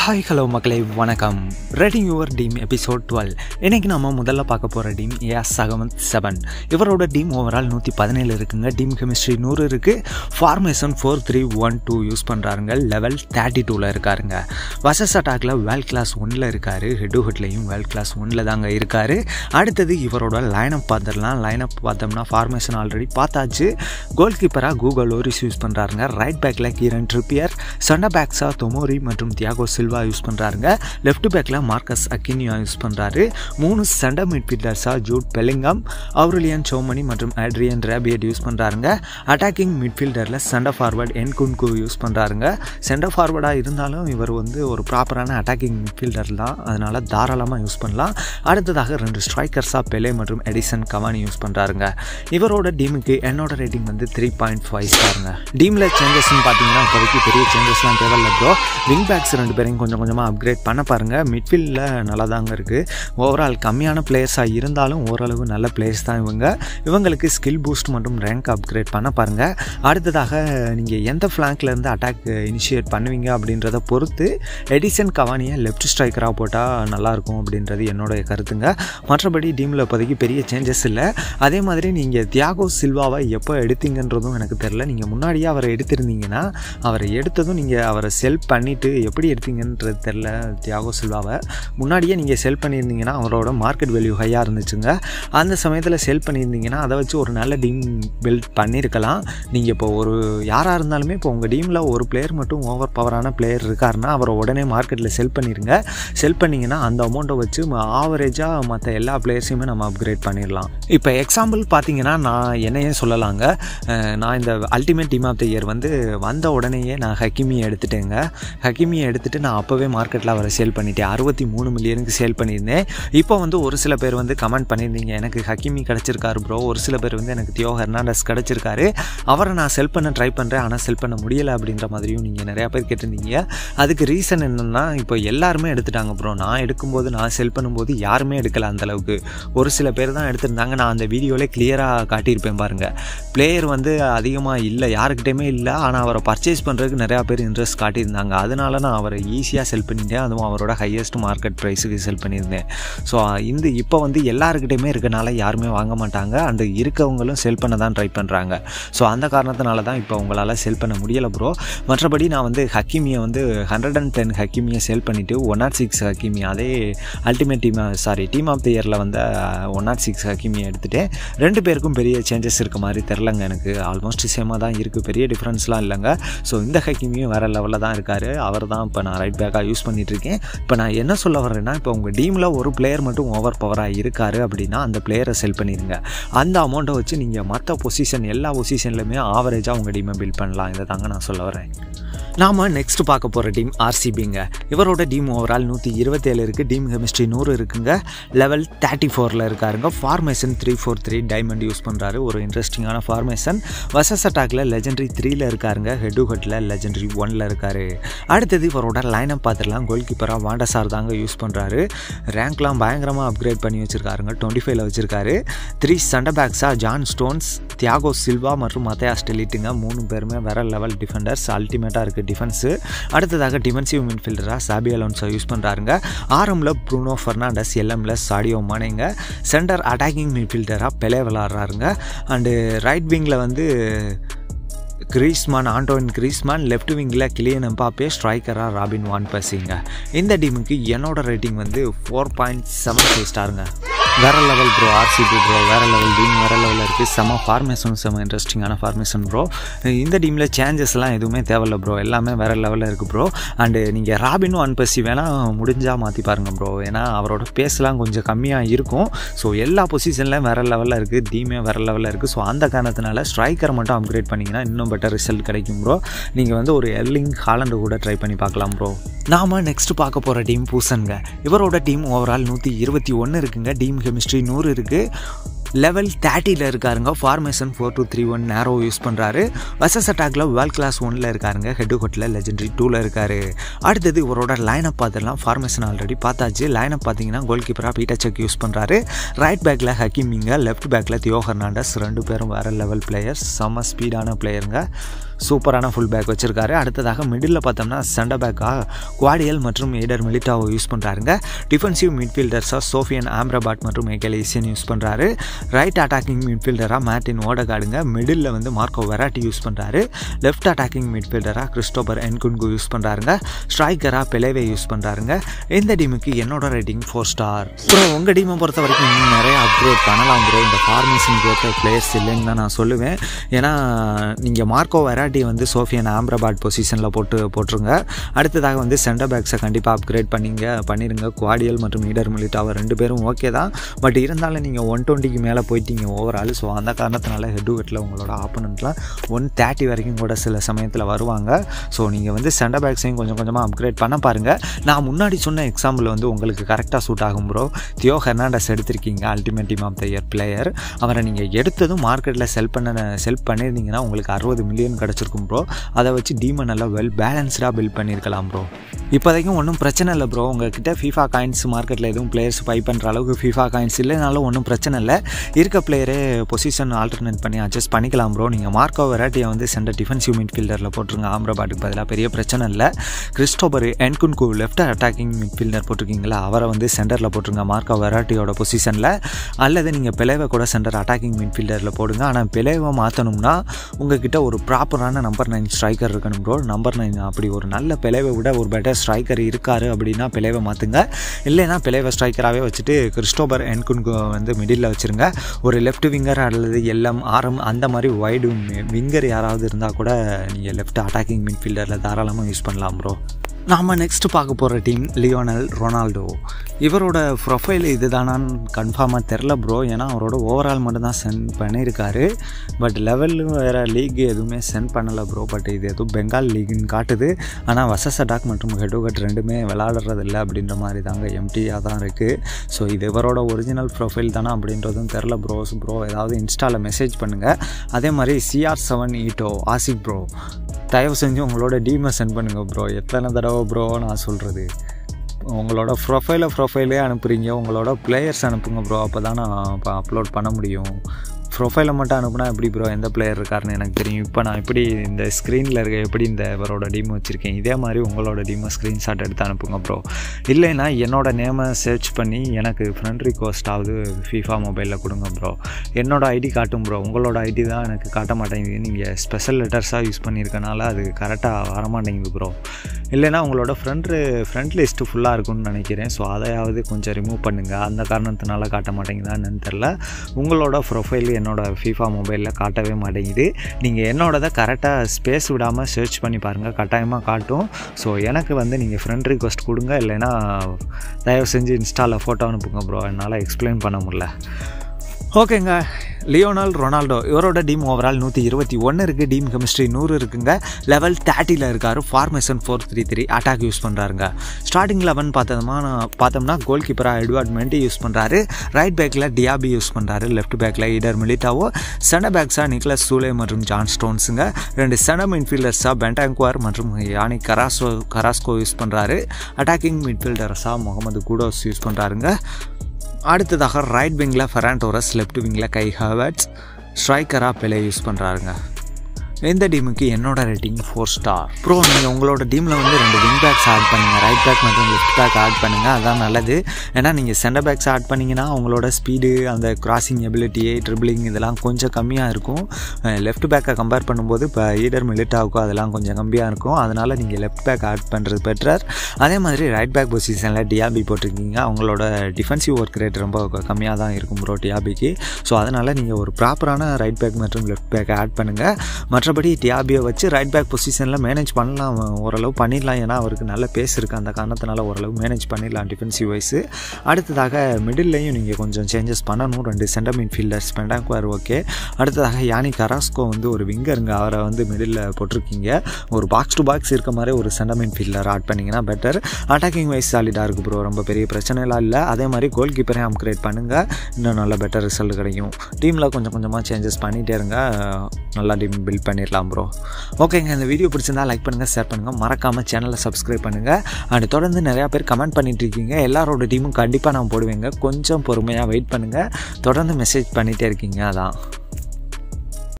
hi hello மக்களே வணக்கம் rating your team episode twelve இன்றைக்கி நம்ம முதல்ல பார்க்க போகிற டீம் ஏஎஸ் சகமந்த் செவன் இவரோட டீம் ஓவரால் நூற்றி பதினேழு இருக்குங்க டீம் கெமிஸ்ட்ரி நூறு இருக்குது formation four three one two use பண்ணுறாருங்க லெவல் தேர்ட்டி டூவில் இருக்காருங்க வசஸ் அட்டாக்ல வேல் கிளாஸ் ஒன்னில் இருக்கார் ஹெட்டு ஹெட்லையும் வேல் கிளாஸ் ஒன்னில் தாங்க இருக்கார் அடுத்தது இவரோட லைனப் பார்த்துடலாம் லைனப் பார்த்தோம்னா ஃபார்மேஷன் ஆல்ரெடி பார்த்தாச்சு கோல் கீப்பராக கூகுள் ஓரிஸ் யூஸ் பண்ணுறாருங்க ரைட் பேக்கில் கீரன் ட்ரிப்பியர் சண்டா பேக்ஸாக தொமோரி மற்றும் தியாகோ சில்வா யூஸ் பண்ணுறாருங்க லெஃப்ட் பேக்கில் மார்க்கஸ் அக்கினியா யூஸ் பண்ணுறாரு மூணு சென்டர் மிட்ஃபீல்டர்ஸாக ஜூட் பெலிங்கம் அவுரலியன் சோமனி மற்றும் ஆட்ரியன் ரேபியட் யூஸ் பண்ணுறாருங்க அட்டாக்கிங் மிட்ஃபீல்டரில் centre forward Nkunku use பண்ணுறாருங்க சென்டர் ஃபார்வர்டாக இருந்தாலும் இவர் வந்து ஒரு ப்ராப்பரான அட்டாக்கிங் மிட்ஃபீல்டர் தான் அதனால் தாராளமாக யூஸ் பண்ணலாம் அடுத்ததாக ரெண்டு ஸ்ட்ரைக்கர்ஸாக பெலே மற்றும் எடிசன் கவானி யூஸ் பண்ணுறாருங்க இவரோட டீமுக்கு என்னோட ரேட்டிங் வந்து த்ரீ பாயிண்ட் ஃபைவ் ஸ்டாருங்க டீமில் சேஞ்சஸ்ன்னு பார்த்தீங்கன்னா இப்போதைக்கு பெரிய சேஞ்சஸ்லாம் தேவையில்ல ப்ரோ விங் பேக்ஸ் ரெண்டு பேரையும் கொஞ்சம் கொஞ்சமாக அப்கிரேட் பண்ண பாருங்கள் மிட்ஃபீல்டில் நல்லா தாங்க இருக்குது ஓவரால் கம்மியான பிளேயர்ஸாக இருந்தாலும் ஓரளவு நல்ல பிளேயர்ஸ் தான் இவங்க இவங்களுக்கு ஸ்கில் பூஸ்ட் மற்றும் ரேங்க் அப்கிரேட் பண்ண பாருங்கள் அடுத்ததாக நீங்கள் எந்த ஃப்ளாங்க்லேருந்து அட்டாக் இனிஷியேட் பண்ணுவீங்க அப்படின்றத பொறுத்து எடிசன் கவானியை லெஃப்ட் ஸ்ட்ரைக்கராக போட்டால் நல்லாயிருக்கும் அப்படின்றது என்னோட கருத்துங்க மற்றபடி டீமில் இப்போதைக்கு பெரிய சேஞ்சஸ் இல்லை அதே மாதிரி நீங்கள் தியாகோ சில்வாவை எப்போ எடுத்தீங்கன்றதும் எனக்கு தெரில நீங்கள் முன்னாடியே அவரை எடுத்திருந்தீங்கன்னா அவரை எடுத்ததும் நீங்கள் அவரை செல் பண்ணிவிட்டு எப்படி எடுத்தீங்கன்றது தெரில தியாகோ சில்வாவை முன்னாடியே நீங்கள் செல் பண்ணியிருந்தீங்கன்னா அவரோட மார்க்கெட் வேல்யூ ஹையாக இருந்துச்சுங்க அந்த சமயத்தில் செல் பண்ணியிருந்தீங்கன்னா அதை வச்சு ஒரு நல்ல டீம் பில்ட் பண்ணியிருக்கலாம் நீங்கள் இப்போ ஒரு யாராக இருந்தாலுமே இப்போ உங்கள் டீமில் ஒரு பிளேயர் மட்டும் ஓவர் பவரான பிளேயர் இருக்காருன்னா அவரை உடனே மார்க்கெட்டில் செல் பண்ணிடுங்க செல் பண்ணிங்கன்னா அந்த அமௌண்ட்டை வச்சு ஆவரேஜாக மற்ற எல்லா பிளேயர்ஸையுமே நம்ம அப்கிரேட் பண்ணிடலாம் இப்போ எக்ஸாம்பிள் பார்த்தீங்கன்னா நான் என்னையே சொல்லலாங்க அஹ் நான் இந்த ultimate team of the year வந்து வந்த உடனேயே நான் ஹக்கிமியை எடுத்துட்டேங்க ஹக்கிமியை எடுத்துகிட்டு நான் அப்போவே மார்க்கெட்டில் அவரை சேல் பண்ணிட்டேன் அறுபத்தி மூணு மில்லியனுக்கு சேல் பண்ணியிருந்தேன் இப்போ வந்து ஒரு சில பேர் வந்து கமெண்ட் பண்ணியிருந்தீங்க எனக்கு ஹக்கிமி கிடச்சிருக்காரு ப்ரோ ஒரு சில பேர் வந்து எனக்கு தியோ ஹெர்னாண்டஸ் கிடச்சிருக்காரு அவரை நான் செல் பண்ண ட்ரை பண்ணுறேன் ஆனால் செல் பண்ண முடியலை அப்படின்ற மாதிரியும் நீங்கள் நிறையா பேர் கேட்டிருந்தீங்க அதுக்கு ரீசன் என்னென்னா இப்போ எல்லாருமே எடுத்துட்டாங்க ப்ரோ நான் எடுக்கும்போது நான் செல் பண்ணும்போது யாருமே எடுக்கல அந்தளவுக்கு ஒரு சில பேர் தான் எடுத்திருந்தாங்க நான் அந்த வீடியோவிலே கிளியராக காட்டியிருப்பேன் பாருங்கள் பிளேயர் வந்து அதிகமாக இல்லை யாருக்கிட்டையுமே இல்லை ஆனால் அவரை பர்ச்சேஸ் பண்ணுறதுக்கு நிறையா பேர் இன்ட்ரெஸ்ட் காட்டியிருந்தாங்க அதனால நான் அவரை ஈஸியாக செல் பண்ணிட்டேன் அதுவும் அவரோட ஹையஸ்ட் மார்க்கெட் ப்ரைஸுக்கு செல் பண்ணியிருந்தேன் ஸோ இந்த இப்போ வந்து எல்லாருக்கிட்டையுமே இருக்கனால யாருமே வாங்க மாட்டாங்க அண்டு இருக்கவங்களும் செல் பண்ண தான் ட்ரை பண்ணுறாங்க ஸோ அந்த காரணத்தினால தான் இப்போ உங்களால் செல் பண்ண முடியலை ப்ரோ மற்றபடி நான் வந்து ஹக்கிமியை வந்து ஹண்ட்ரட் அண்ட் டென் ஹக்கிமியை செல் பண்ணிவிட்டு ஒன் நாட் சிக்ஸ் ஹக்கிமி அதே ultimate team sorry team of the இயரில் வந்து ஒன் நாட் சிக்ஸ் ஹக்கிமியை எடுத்துகிட்டேன் ரெண்டு பேருக்கும் பெரிய சேஞ்சஸ் இருக்க மாதிரி தெரிலங்க எனக்கு ஆல்மோஸ்ட் சேமாக தான் இருக்குது பெரிய டிஃப்ரென்ஸ்லாம் இல்லைங்க ஸோ இந்த ஹக்கிமியும் வேறு லெவலில் தான் இருக்கார் அவர் தான் இப்போ நான் ரைட் பேக்காக யூஸ் பண்ணிகிட்ருக்கேன் இப்போ நான் என்ன சொல்ல வரேன்னா இப்போ உங்கள் டீமில் ஒரு பிளேயர் மட்டும் ஓவர் பவராக இருக்கார் அப்படின்னா அந்த பிளேயரை செல் பண்ணிடுங்க அந்த அமௌண்ட்டை வச்சு நீங்கள் மற்ற பொசிஷன் எல்லா பொசிஷன்லையுமே ஆவரேஜாக உங்கள் டீமை பில்ட் பண்ணலாம் இதை தாங்க நான் சொல்ல வரேன் நாம் நெக்ஸ்ட் பார்க்க போகிற டீம் ஆர்சிபிங்க இவரோட டீம் ஓவரால் நூற்றி இருபத்தேழு இருக்குது டீம் கெமிஸ்ட்ரி நூறு இருக்குங்க லெவல் தேர்ட்டி ஃபோரில் இருக்காருங்க formation three four three diamond use பண்ணுறாரு ஒரு இன்ட்ரெஸ்டிங்கான ஃபார்மேஷன் வசஸ் அட்டாக்ல லெஜெண்டரி த்ரீல இருக்காருங்க ஹெட்டு ஹெட்டில் லெஜெண்டரி ஒனில் இருக்காரு அடுத்தது இவரோட லைனப் பார்த்துடலாம் கோல் கீப்பராக வாண்டசார் தாங்க யூஸ் பண்ணுறாரு ரேங்க்லாம் பயங்கரமாக அப்கிரேட் பண்ணி வச்சுருக்காருங்க டுவெண்ட்டி ஃபைவ்ல வச்சுருக்காரு த்ரீ சண்டர் பேக்ஸாக ஜான் ஸ்டோன்ஸ் தியாகோ சில்வா மற்றும் மத்தையாஸ் டெலிட்டுங்க மூணு பேருமே வேற லெவல் டிஃபெண்டர்ஸ் அல்டிமேட்டாக இருக்குது டிஃபென்ஸு அடுத்ததாக டிஃபென்சிவ் மின்ஃபீல்டராக சாபி அலோன்ஸை யூஸ் பண்ணுறாருங்க ஆரம்பில் ப்ரூனோ ஃபெர்னாண்டஸ் எல்எம்ல சாடியோ மானேங்க சென்டர் அட்டாக்கிங் மின்ஃபீல்டராக பெலே விளாட்றாருங்க அண்டு ரைட் விங்கில் வந்து கிரீஸ்மான் ஆண்டோன் கிரீஸ்மான் லெஃப்ட் விங்கில் கிளியன் எம்பாப்பே ஸ்ட்ரைக்கராக ராபின் வான் பசிங்க இந்த டீமுக்கு என்னோட ரேட்டிங் வந்து ஃபோர் பாயிண்ட் செவன் ஃபைவ் ஸ்டாருங்க வேற லெவல் ப்ரோ ஆர்சிபி ப்ரோ வேற லெவல் டீம் வேற லெவலில் இருக்குது செம ஃபார்மேஷன் செம இன்ட்ரெஸ்டிங்கான ஃபார்மேஷன் ப்ரோ இந்த டீமில் சேஞ்சஸ்லாம் எதுவுமே தேவையில்ல ப்ரோ எல்லாமே வேற லெவலில் இருக்குது ப்ரோ அண்டு நீங்கள் ராபின் ஒன் பசி வேணால் முடிஞ்சால் மாற்றி பாருங்கள் ப்ரோ ஏன்னா அவரோட பேஸ்லாம் கொஞ்சம் கம்மியாக இருக்கும் ஸோ எல்லா பொசிஷன்லையும் வேற லெவலில் இருக்குது டீமே வேற லெவலில் இருக்குது ஸோ அந்த காரணத்தினால ஸ்ட்ரைக்கர் மட்டும் அப்கிரேட் பண்ணிங்கன்னா இன்னும் பெட்டர் ரிசல்ட் கிடைக்கும் ப்ரோ நீங்கள் வந்து ஒரு எர்லிங் ஹாலண்டு கூட ட்ரை பண்ணி பார்க்கலாம் ப்ரோ நாம் நெக்ஸ்ட் பார்க்க போகிற டீம் பூசன்ங்க இவரோட டீம் ஓவரால் நூற்றி இருபத்தி ஒன்று இருக்குங்க டீம் கெமிஸ்ட்ரி நூறு இருக்குது லெவல் தேர்ட்டியில் இருக்காருங்க formation four two three one narrow use பண்ணுறாரு வசஸ் அட்டாக்ல வேர்ல்ட் கிளாஸ் ஒனில் இருக்காருங்க ஹெட் ஹோட்டில் லெஜெண்டரி டூவில் இருக்காரு அடுத்தது இவரோட லைனப் பார்த்துடலாம் ஃபார்மேஷன் ஆல்ரெடி பார்த்தாச்சு லைனப் பார்த்தீங்கன்னா கோல் கீப்பராக பீட்டர் செக் யூஸ் பண்ணுறாரு ரைட் பேக்கில் ஹக்கிமிங்க லெஃப்ட் பேக்கில் தியோ ஹெர்னாண்டஸ் ரெண்டு பேரும் வேறு லெவல் பிளேயர்ஸ் செம்ம ஸ்பீடான பிளேயருங்க சூப்பரான ஃபுல் பேக் வச்சுருக்காரு அடுத்ததாக மிடில் பார்த்தோம்னா சென்டர் பேக்காக குவாடியல் மற்றும் ஏடர் மிலிட்டாவை யூஸ் பண்ணுறாருங்க டிஃபென்சிவ் மிட்ஃபீல்டர்ஸாக சோஃபியன் ஆம்ரபாட் மற்றும் மேக்கேல் ஈசியன் யூஸ் பண்ணுறாரு ரைட் அட்டாக்கிங் மிட்ஃபீல்டராக மேட்டின் ஓடகாடுங்க மிடில் வந்து மார்க்கோ வெராட்டி யூஸ் பண்ணுறாரு லெஃப்ட் அட்டாக்கிங் மிட்ஃபீல்டராக கிறிஸ்டோபர் என்குன்கு யூஸ் பண்ணுறாருங்க ஸ்ட்ரைக்கராக பெலேவே யூஸ் பண்ணுறாருங்க இந்த டீமுக்கு என்னோட ரேட்டிங் ஃபோர் ஸ்டார் ப்ரோ உங்கள் டீமை பொறுத்த வரைக்கும் இன்னும் நிறைய அப்கிரேட் பண்ணலாம் ப்ரோ இந்த ஃபார்மேஷனுக்கு ஏற்ற பிளேயர்ஸ் இல்லைன்னு தான் நான் சொல்லுவேன் ஏன்னா நீங்கள் மார்க்கோ வெராட்டி வந்து சோஃபியன் ஆம்ரபாட் பொசிஷனில் போட்டு போட்டுருங்க அடுத்ததாக வந்து சென்டர் பேக்ஸை கண்டிப்பாக அப்கிரேட் பண்ணிங்க பண்ணிடுங்க குவாடியல் மற்றும் ஈடர் மிலிட்டாவை ரெண்டு பேரும் ஓகே தான் பட் இருந்தாலும் நீங்கள் ஒன் டுவெண்ட்டிக்கு மேலே போயிட்டீங்க ஓவரால் ஸோ அந்த காரணத்தினால ஹெட்வெட்டில் உங்களோட ஆப்போனண்ட்லாம் ஒன் தேர்ட்டி வரைக்கும் கூட சில சமயத்தில் வருவாங்க ஸோ நீங்கள் வந்து சென்டர் பேக்ஸையும் கொஞ்சம் கொஞ்சமாக அப்கிரேட் பண்ண பாருங்கள் நான் முன்னாடி சொன்ன எக்ஸாம்பிள் வந்து உங்களுக்கு கரெக்டாக சூட் ஆகும் ப்ரோ தியோ ஹெர்னாண்டஸ் எடுத்திருக்கீங்க ultimate team of the year player அவரை நீங்கள் எடுத்ததும் மார்க்கெட்டில் செல் பண்ண செல் பண்ணியிருந்தீங்கன்னா உங்களுக்கு அறுபது மில்லியன் கிடச்சிருக்கும் ப்ரோ அதை வச்சு டீமை நல்லா வெல் பேலன்ஸ்டாக பில்ட் பண்ணியிருக்கலாம் ப்ரோ இப்போதைக்கும் ஒன்றும் பிரச்சனை இல்லை ப்ரோ உங்ககிட்ட ஃபீஃபா காயின்ஸ் மார்க்கெட்டில் எதுவும் பிளேயர்ஸ் பை பண்ணுற அளவுக்கு ஃபீஃபா காயின்ஸ் இல்லைனாலும் ஒன்றும் பிரச்சனை இல்லை இருக்க பிளேயரே பொசிஷன் ஆல்டர்னேட் பண்ணி அட்ஜஸ்ட் பண்ணிக்கலாம் ப்ரோ நீங்கள் மார்க்கோ வெரைட்டியை வந்து சென்டர் டிஃபென்சிவ் மிட்ஃபீல்டரில் போட்டுருங்க ஆம்ரபாட்டுக்கு பதிலாக பெரிய பிரச்சனை இல்லை Christopher Nkunku left attacking midfielder போட்டிருக்கீங்களா அவரை வந்து சென்டரில் போட்டுருங்க மார்க்கோ வெரைட்டியோட பொசிஷனில் அல்லது நீங்கள் பிளேவை கூட சென்டர் அட்டாக்கிங் மிட்ஃபீல்டரில் போடுங்க ஆனால் பிளேவை மாற்றணும்னா உங்ககிட்ட ஒரு ப்ராப்பரான நம்பர் நைன் ஸ்ட்ரைக்கர் இருக்கணும் ப்ரோ நம்பர் நைன் அப்படி ஒரு நல்ல பிளேவை விட ஒரு பெட்டர் ஸ்ட்ரைக்கர் இருக்காரு அப்படின்னா பிளேவை மாற்றுங்க இல்லைன்னா பிளேவை ஸ்ட்ரைக்கராகவே வச்சுட்டு கிறிஸ்டோபர் என்குன்கு வந்து மிடில் வச்சுருங்க ஒரு லெஃப்ட் விங்கர் அல்லது எல்எம் ஆரம் அந்த மாதிரி வைடு விங்கர் யாராவது இருந்தால் கூட நீங்கள் லெஃப்ட் அட்டாக்கிங் மிட்ஃபீல்டரில் தாராளமாக யூஸ் பண்ணலாம் ப்ரோ நாம் நெக்ஸ்ட் பார்க்க போகிற டீம் லியோனல் ரொனால்டோ இவரோட ப்ரொஃபைல் இது தானான்னு கன்ஃபார்மாக தெரில ப்ரோ ஏன்னா அவரோட ஓவரால் மட்டும்தான் சென்ட் பண்ணியிருக்காரு பட் லெவலில் வேறு லீக் எதுவுமே சென்ட் பண்ணலை ப்ரோ பட் இது எதுவும் பெங்கால் லீக்னு காட்டுது ஆனால் வசஸ் அட்டாக் மற்றும் ஹெடோகட் ரெண்டுமே விளாடுறது இல்லை அப்படின்ற மாதிரி தாங்க எம்டியாக தான் இருக்குது ஸோ இது இவரோட ஒரிஜினல் ப்ரொஃபைல் தானே அப்படின்றதும் தெரில ப்ரோஸ் ப்ரோ ஏதாவது இன்ஸ்டாவில் மெசேஜ் பண்ணுங்கள் அதே மாதிரி சிஆர் செவன் ஈட்டோ ஆசிக் ப்ரோ தயவு செஞ்சு உங்களோட டீமை சென்ட் பண்ணுங்கள் ப்ரோ எத்தனை தடவை ப்ரோ நான் சொல்கிறது உங்களோட ப்ரொஃபைலை ப்ரொஃபைலே அனுப்புகிறீங்க உங்களோட பிளேயர்ஸ் அனுப்புங்க ப்ரோ அப்போ தான் நான் இப்போ அப்லோட் பண்ண முடியும் ப்ரொஃபைலை மட்டும் அனுப்புனா எப்படி ப்ரோ எந்த பிளேயர் இருக்காருன்னு எனக்கு தெரியும் இப்போ நான் இப்படி இந்த ஸ்க்ரீனில் இருக்க எப்படி இந்த இவரோட டீம் வச்சுருக்கேன் இதே மாதிரி உங்களோட டீமை ஸ்க்ரீன்ஷாட் எடுத்து அனுப்புங்க ப்ரோ இல்லைன்னா என்னோட நேமை சர்ச் பண்ணி எனக்கு ஃப்ரெண்ட் ரிக்வஸ்டாவது ஃபீஃபா மொபைலில் கொடுங்க ப்ரோ என்னோட ஐடி காட்டும் ப்ரோ உங்களோட ஐடி தான் எனக்கு காட்ட மாட்டேங்குது நீங்கள் ஸ்பெஷல் லெட்டர்ஸாக யூஸ் பண்ணியிருக்கனால அது கரெக்டாக வர மாட்டேங்குது ப்ரோ இல்லைன்னா உங்களோட ஃப்ரெண்டு ஃப்ரெண்ட் லிஸ்ட்டு ஃபுல்லாக இருக்கும்னு நினைக்கிறேன் ஸோ அதையாவது கொஞ்சம் ரிமூவ் பண்ணுங்கள் அந்த காரணத்தினால காட்ட மாட்டேங்குதா என்னன்னு தெரில உங்களோட ப்ரொஃபைல் என்னோடய ஃபீஃபா மொபைலில் காட்டவே மாட்டேங்குது நீங்கள் என்னோடதை கரெக்டாக ஸ்பேஸ் விடாமல் சர்ச் பண்ணி பாருங்கள் கட்டாயமாக காட்டும் ஸோ எனக்கு வந்து நீங்கள் ஃப்ரெண்ட் ரிக்வஸ்ட் கொடுங்க இல்லைன்னா தயவு செஞ்சு இன்ஸ்டாவில் ஃபோட்டோ அனுப்புங்க ப்ரோ என்னால் எக்ஸ்பிளைன் பண்ண முடியல ஓகேங்க லியோனல் ரொனால்டோ இவரோட டீம் ஓவரால் நூற்றி இருபத்தி ஒன்று இருக்குது டீம் கெமிஸ்ட்ரி நூறு இருக்குங்க லெவல் தேர்ட்டியில் இருக்கார் formation four three three attack use பண்ணுறாருங்க ஸ்டார்டிங் லெவன் பார்த்தோம்னா பார்த்தோம்னா கோல் கீப்பராக எட்வார்ட் மெண்டி யூஸ் பண்ணுறாரு ரைட் பேக்கில் டியாபி யூஸ் பண்ணுறாரு லெஃப்ட் பேக்கில் இடர் மிலிட்டாவோ சென்டர் பேக்ஸாக நிக்லஸ் சூலே மற்றும் ஜான் ஸ்டோன்ஸுங்க ரெண்டு சென்டர் மிட்ஃபீல்டர்ஸாக பென்டாங்குவார் மற்றும் யானி கராஸ்கோ கராஸ்கோ யூஸ் பண்ணுறாரு அட்டாக்கிங் மிட்ஃபீல்டர்ஸாக முகமது குடோஸ் யூஸ் பண்ணுறாருங்க அடுத்ததாக ரைட் விங்கில் ஃபெரான்டோரஸ் லெஃப்ட் விங்கில் கை ஹவர்ட்ஸ் ஸ்ட்ரைக்கராக பிளே யூஸ் பண்ணுறாருங்க இந்த டீமுக்கு என்னோட ரேட்டிங் ஃபோர் ஸ்டார் ப்ரோ நீங்கள் உங்களோட டீமில் வந்து ரெண்டு விங் பேக்ஸ் ஆட் பண்ணுங்கள் ரைட் பேக் மற்றும் லெஃப்ட் பேக் ஆட் பண்ணுங்கள் அதான் நல்லது ஏன்னா நீங்கள் சென்டர் பேக்ஸ் ஆட் பண்ணிங்கன்னா உங்களோட ஸ்பீடு அந்த கிராசிங் எபிலிட்டி ட்ரிபிளிங் இதெல்லாம் கொஞ்சம் கம்மியாக இருக்கும் லெஃப்ட் பேக்கை கம்பேர் பண்ணும்போது இப்போ ஈடர் மிலிட்டாவுக்கும் அதெல்லாம் கொஞ்சம் கம்மியாக இருக்கும் அதனால் நீங்கள் லெஃப்ட் பேக் ஆட் பண்ணுறது பெட்டர் அதே மாதிரி ரைட் பேக் பொசிஷனில் டிஆபி போட்டிருக்கீங்க அவங்களோட டிஃபென்சிவ் ஒர்க் ரேட் ரொம்ப கம்மியாக தான் இருக்கும் ப்ரோ டிஆபிக்கு ஸோ அதனால் நீங்கள் ஒரு ப்ராப்பரான ரைட் பேக் மற்றும் லெஃப்ட் பேக்கை ஆட் பண்ணுங்கள் மற்றபடி டியாபியை வச்சு ரைட் பேக் பொசிஷனில் மேனேஜ் பண்ணலாம் ஓரளவு பண்ணிடலாம் ஏன்னா அவருக்கு நல்ல பேஸ் இருக்குது அந்த காரணத்தினால ஓரளவு மேனேஜ் பண்ணிடலாம் டிஃபென்சிவ் வைஸு அடுத்ததாக மிடில்லையும் நீங்கள் கொஞ்சம் சேஞ்சஸ் பண்ணணும் ரெண்டு சென்டர் மிட்ஃபீல்டர்ஸ் பெண்டாங்குவார் ஓகே அடுத்ததாக யானி கராஸ்கோ வந்து ஒரு விங்கருங்க அவரை வந்து மிடில் போட்டிருக்கீங்க ஒரு பாக்ஸ் டு பாக்ஸ் இருக்க மாதிரி ஒரு சென்டர் மிட்ஃபீல்டர் ஆட் பண்ணிங்கன்னா பெட்டர் அட்டாக்கிங் வைஸ் சாலிடாக இருக்குது ப்ரோ ரொம்ப பெரிய பிரச்சனைலாம் இல்லை அதே மாதிரி கோல் கீப்பரையும் அப்கிரேட் பண்ணுங்கள் இன்னும் நல்ல பெட்டர் ரிசல்ட் கிடைக்கும் டீமில் கொஞ்சம் கொஞ்சமாக சேஞ்சஸ் பண்ணிகிட்டே இருங்க நல்லா டீம் பில்ட் பண்ணிடலாம் ப்ரோ ஓகேங்க இந்த வீடியோ பிடிச்சிருந்தா லைக் பண்ணுங்கள் ஷேர் பண்ணுங்கள் மறக்காமல் சேனலை சப்ஸ்கிரைப் பண்ணுங்கள் அண்ட் தொடர்ந்து நிறையா பேர் கமெண்ட் பண்ணிட்டு இருக்கீங்க எல்லாரோட டீமும் கண்டிப்பாக நான் போடுவேங்க கொஞ்சம் பொறுமையாக வெயிட் பண்ணுங்கள் தொடர்ந்து மெசேஜ் பண்ணிகிட்டே இருக்கீங்க அதான்